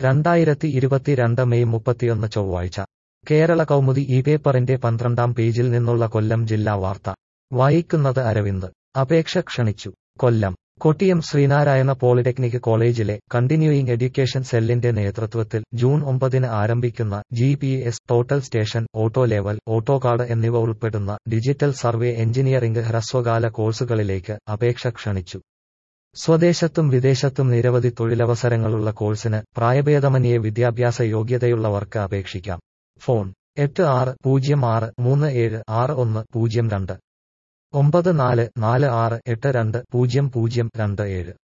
രണ്ടായിരത്തി ഇരുപത്തിരണ്ട് മെയ് മുപ്പത്തിയൊന്ന് ചൊവ്വാഴ്ച കേരള കൗമുദി ഈ പേപ്പറിന്റെ പന്ത്രണ്ടാം പേജിൽ നിന്നുള്ള കൊല്ലം ജില്ലാ വാർത്ത വായിക്കുന്നത് അരവിന്ദ് അപേക്ഷ ക്ഷണിച്ചു കൊല്ലം കൊട്ടിയം ശ്രീനാരായണ പോളിടെക്നിക് കോളേജിലെ കണ്ടിന്യൂയിങ് എഡ്യൂക്കേഷൻ സെല്ലിന്റെ നേതൃത്വത്തിൽ ജൂൺ ഒമ്പതിന് ആരംഭിക്കുന്ന G P S total station auto level AutoCAD എന്നിവ ഉൾപ്പെടുന്ന ഡിജിറ്റൽ സർവേ എഞ്ചിനീയറിംഗ് ഹ്രസ്വകാല കോഴ്സുകളിലേക്ക് അപേക്ഷ ക്ഷണിച്ചു സ്വദേശത്തും വിദേശത്തും നിരവധി തൊഴിലവസരങ്ങളുള്ള കോഴ്സിന് പ്രായഭേദമന്യേ വിദ്യാഭ്യാസ യോഗ്യതയുള്ളവർക്ക് അപേക്ഷിക്കാം ഫോൺ എട്ട് ആറ് പൂജ്യം ആറ് മൂന്ന് ഏഴ് ആറ് ഒന്ന് പൂജ്യം രണ്ട് ഒമ്പത് നാല് നാല് ആറ് എട്ട് രണ്ട് പൂജ്യം പൂജ്യം രണ്ട് ഏഴ്